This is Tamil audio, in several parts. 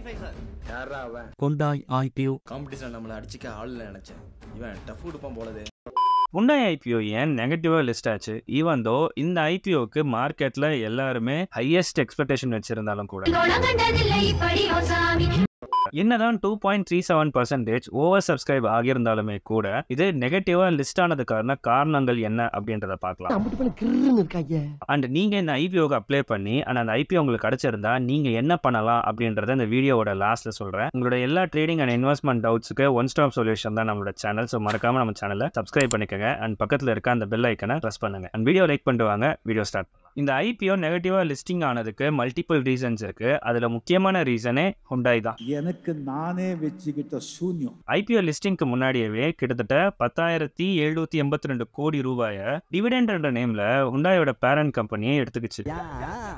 யாரா அவன் Hyundai IPO காம்படிஷன் நம்மளை அடிச்சுக்க ஆள் இல்ல நினைச்சேன் இவன் டஃப் கொடுப்பான் போலதே Hyundai ஐபிஓ ஏன் நெகட்டிவாக லிஸ்ட் ஆச்சு ஈவன் தோ இந்த ஐபிஓக்கு மார்க்கெட்டில் எல்லாருமே ஹையஸ்ட் எக்ஸ்பெக்டேஷன் வச்சிருந்தாலும் கூட தொடங்கண்டதில்லை இப்படியோ சாமி என்னதான் two point three seven percentage over subscribe ஆகியிருந்தாலுமே கூட இது நெகட்டிவாக லிஸ்ட் ஆனதுக்கான காரணங்கள் என்ன அப்படின்றத பார்க்கலாம் அம்புட்டு பண்ண கிருன்னு இருக்காங்க அண்ட் நீங்கள் இந்த ஐபிஓக்கு அப்ளை பண்ணி அண்ட் அந்த ஐபிஓ உங்களுக்கு கிடைச்சிருந்தா நீங்கள் என்ன பண்ணலாம் அப்படின்றத இந்த வீடியோவோட லாஸ்ட்ல சொல்கிறேன் உங்களோட எல்லா ட்ரேடிங் அண்ட் இன்வெஸ்ட்மெண்ட் டவுட்ஸுக்கு ஒன் ஸ்டாப் சொல்யூஷன் தான் நம்மளோட சேனல் ஸோ மறக்காம நம்ம சேனலை சப்ஸ்கிரைப் பண்ணிக்கோங்க அண்ட் பக்கத்தில் இருக்க அந்த பெல் ஐக்கனை ப்ரெஸ் பண்ணுங்க அண்ட் வீடியோ லைக் பண்ணிட்டு வாங்க வீடியோ ஸ்டார்ட் இந்த ஐபிஓ நெகட்டிவாக லிஸ்டிங் ஆனதுக்கு மல்டிபிள் ரீசன்ஸ் இருக்கு அதில் முக்கியமான ரீசனே ஹுண்டாய் தான் எனக்கு நானே வச்சுக்கிட்ட சூன்யம் ஐபிஓ லிஸ்டிங்க்கு முன்னாடியவே கிட்டத்தட்ட பத்தாயிரத்தி எழுநூத்தி எண்பத்தி ரெண்டு கோடி ரூபாயை டிவிடெண்ட் நேம்ல ஹுண்டாயோட பேரண்ட் கம்பெனியை எடுத்துக்கிச்சு யா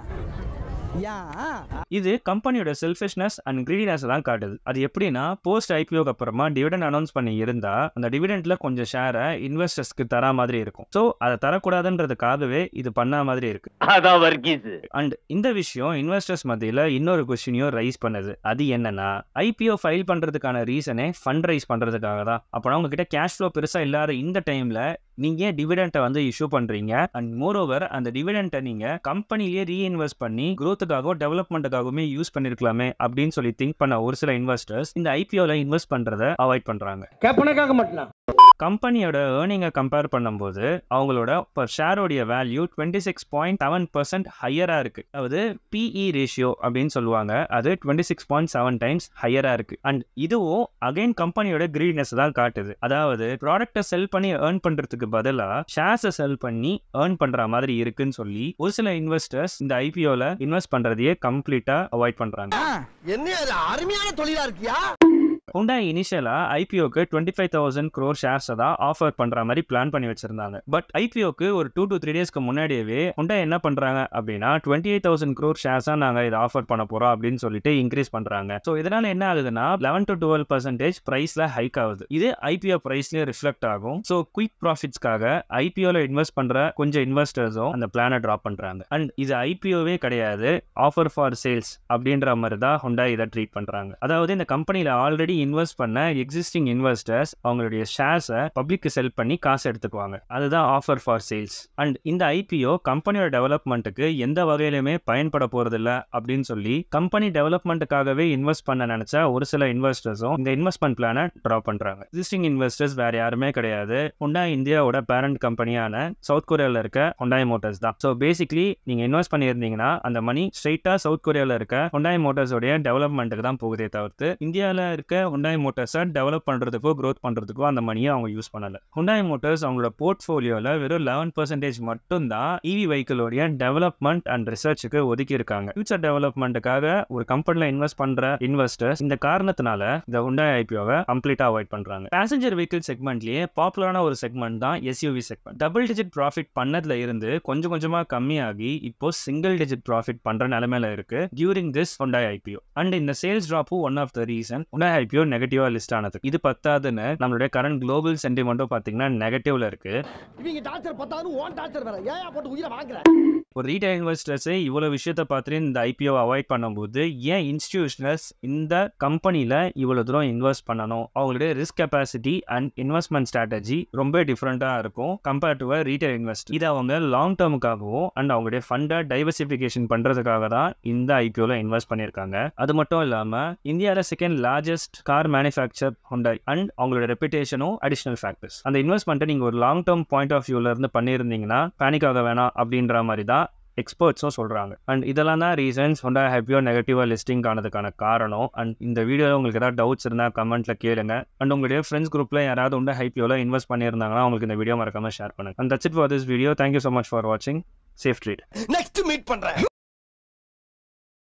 யா இது கம்பெனியோட செல்ஃபிஷ்னஸ் அண்ட் கிரீடினஸ் தான் காட்டுது அது எப்படின்னா போஸ்ட் ஐபிஓக்கு அப்புறமா டிவிடெண்ட் அனௌன்ஸ் பண்ணி இருந்தா அந்த டிவிடெண்ட்ல கொஞ்சம் ஷேரை இன்வெஸ்டர்ஸ்க்கு தரா மாதிரி இருக்கும் ஸோ அதை தரக்கூடாதுன்றதுக்காகவே இது பண்ண மாதிரி இருக்கு அதான் வர்க்கீஸ் அண்ட் இந்த விஷயம் இன்வெஸ்டர்ஸ் மத்தியில் இன்னொரு கொஸ்டினையும் ரைஸ் பண்ணுது அது என்னன்னா ஐபிஓ ஃபைல் பண்றதுக்கான ரீசனே ஃபண்ட் ரைஸ் பண்றதுக்காக தான் அப்போனா உங்ககிட்ட கேஷ் ஃப்ளோ பெருசா இல்லாத இந்த டைம்ல நீங்க ஏன் டிவிடெண்ட்டை வந்து இஷ்யூ பண்றீங்க அண்ட் மோர் ஓவர் அந்த டிவிடெண்ட்டை நீங்க கம்பெனிலேயே ரீஇன்வெஸ்ட் பண்ணி growth-க்காகவோ டெவலப்மெண்ட்டுக்காகவுமே யூஸ் பண்ணிருக்கலாமே அப்படின்னு சொல்லி திங்க் பண்ண ஒரு சில இன்வெஸ்டர்ஸ் இந்த ஐபிஓல இன்வெஸ்ட் பண்றதை அவாய்ட் பண்றாங்க கேப்பனக்காக மாட்டலாம் கம்பெனியோட ஏர்னிங்கை கம்பேர் பண்ணும்போது அவங்களோட பர் ஷேரோடைய value twenty six point seven percent ஹையராக இருக்கு அதாவது பிஇ ரேஷியோ அப்படின்னு சொல்லுவாங்க அது twenty six point seven times ஹையராக இருக்கு அண்ட் இதுவும் அகைன் கம்பெனியோட கிரீட்னஸ் தான் காட்டுது அதாவது ப்ராடக்ட்டை செல் பண்ணி ஏர்ன் பண்றதுக்கு பதிலாக ஷேர்ஸை செல் பண்ணி ஏர்ன் பண்ற மாதிரி இருக்குன்னு சொல்லி ஒரு சில இன்வெஸ்டர்ஸ் இந்த ஐபிஓல இன்வெஸ்ட் பண்றதையே கம்ப்ளீட்டா அவாய்ட் பண்றாங்க என்ன அது அருமையான தொழிலா இருக்கியா ஹுண்டா இனிஷியலா ஐபிஓக்கு டுவெண்ட்டி ஃபைவ் தௌசண்ட் க்ரோர் ஷேர்ஸை தான் ஆஃபர் பண்ற மாதிரி பிளான் பண்ணி வச்சிருந்தாங்க பட் ஐபிஓக்கு ஒரு டூ டு த்ரீ டேஸ்க்கு முன்னாடியே ஹுண்டா என்ன பண்றாங்க அப்படின்னா டுவெண்ட்டி எயிட் தௌசண்ட் க்ரோர் ஷேர்ஸா நாங்க இதை ஆஃபர் பண்ண போறோம் அப்படின்னு சொல்லிட்டு இன்க்ரீஸ் பண்றாங்க ஸோ இதனால என்ன ஆகுதுன்னா லெவன் டு டுவெல் பர்சன்டேஜ் பிரைஸ்ல ஹைக் ஆகுது இது ஐபிஓ பிரைஸ்லயே ரிஃப்ளெக்ட் ஆகும் ஸோ குயிக் ப்ராஃபிட்ஸ்க்காக ஐபிஓல இன்வெஸ்ட் பண்ற கொஞ்சம் இன்வெஸ்டர்ஸும் அந்த பிளானை ட்ராப் பண்றாங்க அண்ட் இது ஐபிஓவே கிடையாது ஆஃபர் ஃபார் சேல்ஸ் அப்படின்ற மாதிரி தான் ஹுண்டா இதை ட்ரீட் பண்றாங்க அதாவது இந்த கம்பெனில ஆல்ரெடி இன்வெஸ்ட் பண்ண எக்ஸிஸ்டிங் இன்வெஸ்டர்ஸ் அவங்களுடைய ஷேர்ஸை பப்ளிக்கு செல் பண்ணி காசு எடுத்துக்குவாங்க அதுதான் ஆஃபர் ஃபார் சேல்ஸ் அண்ட் இந்த ஐபிஓ கம்பெனியோட டெவலப்மெண்ட்டுக்கு எந்த வகையிலுமே பயன்பட போறதில்ல அப்படின்னு சொல்லி கம்பெனி டெவலப்மெண்ட்டுக்காகவே இன்வெஸ்ட் பண்ண நினைச்ச ஒரு சில இன்வெஸ்டர்ஸும் இந்த இன்வெஸ்ட்மெண்ட் பிளானை ட்ரா பண்றாங்க எக்ஸிஸ்டிங் இன்வெஸ்டர்ஸ் வேற யாருமே கிடையாது ஹுண்டாய் இந்தியாவோட பேரண்ட் கம்பெனியான சவுத் கொரியால இருக்க ஹுண்டாய் மோட்டார்ஸ் தான் ஸோ பேசிக்லி நீங்க இன்வெஸ்ட் பண்ணியிருந்தீங்கன்னா அந்த மணி ஸ்ட்ரைட்டா சவுத் கொரியால இருக்க ஹுண்டாய் மோட்டார்ஸோடைய டெவலப்மெண்ட்டுக்கு தான் போகுதே தவிர்த்து இந்தியாவில் இருக்க ஹுண்டாய் மோட்டார்ஸை டெவலப் பண்றதுக்கோ க்ரோத் பண்றதுக்கோ அந்த மணியை அவங்க யூஸ் பண்ணல ஹுண்டாய் மோட்டார்ஸ் அவங்களோட போர்ட்ஃபோலியோல வெறும் லெவன் பர்சன்டேஜ் மட்டும் தான் இவி வெஹிக்கிளோடைய டெவலப்மெண்ட் அண்ட் ரிசர்ச்சுக்கு ஒதுக்கி இருக்காங்க ஃபியூச்சர் டெவலப்மெண்ட்டுக்காக ஒரு கம்பெனில இன்வெஸ்ட் பண்ற இன்வெஸ்டர்ஸ் இந்த காரணத்தினால இந்த ஹுண்டாய் ஐபிஓவை கம்ப்ளீட்டா அவாய்ட் பண்றாங்க பேசஞ்சர் வெஹிக்கிள் செக்மெண்ட்லயே பாப்புலரான ஒரு செக்மெண்ட் தான் SUV segment double digit profit பண்ணதுல இருந்து கொஞ்சம் கொஞ்சமா கம்மியாகி இப்போ சிங்கிள் டிஜிட் ப்ராஃபிட் பண்ற நிலைமையில இருக்கு during this Hyundai IPO and இந்த சேல்ஸ் ட்ராப்பும் one of the reason Hyundai IPO நெகட்டிவா லிஸ்ட் ஆனது இது பத்தாதுன்னு நம்மளுடைய கரண்ட் குளோபல் சென்டிமெண்ட்டும் பாத்தீங்கன்னா நெகட்டிவ்ல இருக்கு இவங்க டார்ச்சர் பத்தாது ஓன் டார்ச்சர் வேற ஏன் போட்டு உயிரை வாங்குற ஒரு ரீட்டைல் இன்வெஸ்டர்ஸே இவ்வளோ விஷயத்த பார்த்துட்டு இந்த ஐபிஓ அவாய்ட் பண்ணும்போது ஏன் இன்ஸ்டிடியூஷனல்ஸ் இந்த கம்பெனியில் இவ்வளோ தூரம் இன்வெஸ்ட் பண்ணணும் அவங்களுடைய risk capacity and investment strategy ரொம்ப டிஃப்ரெண்ட்டாக இருக்கும் கம்பேர்ட் டு ரீட்டைல் இன்வெஸ்ட் இது அவங்க லாங் டேர்முக்காகவும் அண்ட் அவங்களுடைய ஃபண்டை டைவர்சிஃபிகேஷன் பண்ணுறதுக்காக தான் இந்த ஐபிஓவில் இன்வெஸ்ட் பண்ணியிருக்காங்க அது மட்டும் இல்லாமல் இந்தியாவில் second largest car manufacture Hyundai and அவங்களோட ரெப்புடேஷனும் அடிஷனல் ஃபேக்டர்ஸ் அந்த இன்வெஸ்ட்மெண்ட்டை நீங்கள் ஒரு லாங் டேர்ம் பாயிண்ட் ஆஃப் வியூல இருந்து பண்ணியிருந்தீங்கன்னா பேனிக் ஆக வேணாம் அப்படின்ற மாதிரி தான் எக்ஸ்பர்ட்ஸும் சொல்கிறாங்க அண்ட் இதெல்லாம் தான் ரீசன்ஸ் ஹொண்டா ஹேப்பியோ நெகட்டிவாக லிஸ்டிங் ஆனதுக்கான காரணம் அண்ட் இந்த வீடியோவில் உங்களுக்கு ஏதாவது டவுட்ஸ் இருந்தால் கமெண்ட்டில் கேளுங்க அண்ட் உங்களுடைய ஃப்ரெண்ட்ஸ் குரூப்பில் யாராவது உண்டா ஹைப்பியோவில் இன்வெஸ்ட் பண்ணியிருந்தாங்கன்னா உங்களுக்கு இந்த வீடியோ மறக்காம ஷேர் பண்ணுங்க and that's it for this video thank you so much for வாட்சிங் சேஃப் ட்ரீட் நெக்ஸ்ட் மீட் பண்றேன்